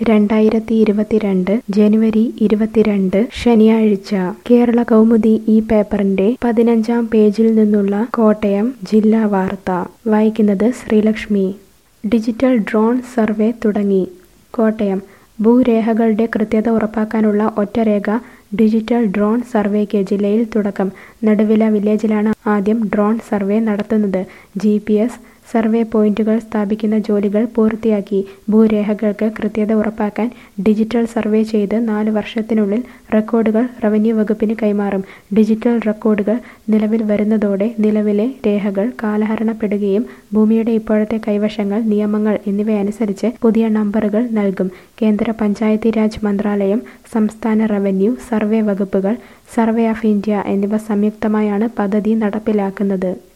രണ്ടായിരത്തി ഇരുപത്തിരണ്ട് ജനുവരി ഇരുപത്തിരണ്ട് ശനിയാഴ്ച കേരള കൗമുദി ഈ പേപ്പറിന്റെ പതിനഞ്ചാം പേജിൽ നിന്നുള്ള കോട്ടയം ജില്ലാ വാർത്ത വായിക്കുന്നത് ശ്രീലക്ഷ്മി ഡിജിറ്റൽ ഡ്രോൺ സർവേ തുടങ്ങി കോട്ടയം ഭൂരേഖകളുടെ കൃത്യത ഉറപ്പാക്കാനുള്ള ഒറ്റരേഖ ഡിജിറ്റൽ ഡ്രോൺ സർവേക്ക് ജില്ലയിൽ തുടക്കം നടുവില വില്ലേജിലാണ് ആദ്യം ഡ്രോൺ സർവേ നടത്തുന്നത് ജി പി എസ് സർവേ പോയിന്റുകൾ സ്ഥാപിക്കുന്ന ജോലികൾ പൂർത്തിയാക്കി ഭൂരേഖകൾക്ക് കൃത്യത ഉറപ്പാക്കാൻ ഡിജിറ്റൽ സർവേ ചെയ്ത് നാല് വർഷത്തിനുള്ളിൽ റെക്കോർഡുകൾ റവന്യൂ വകുപ്പിന് കൈമാറും ഡിജിറ്റൽ റെക്കോർഡുകൾ നിലവിൽ വരുന്നതോടെ നിലവിലെ രേഖകൾ കാലഹരണപ്പെടുകയും ഭൂമിയുടെ ഇപ്പോഴത്തെ കൈവശങ്ങൾ നിയമങ്ങൾ എന്നിവയനുസരിച്ച് പുതിയ നമ്പറുകൾ നൽകും കേന്ദ്ര പഞ്ചായത്തി രാജ് മന്ത്രാലയം സംസ്ഥാന റവന്യൂ സർവേ വകുപ്പുകൾ സർവേ ഓഫ് ഇന്ത്യ എന്നിവ സംയുക്തമായാണ് പദ്ധതി നടപ്പിലാക്കുന്നത്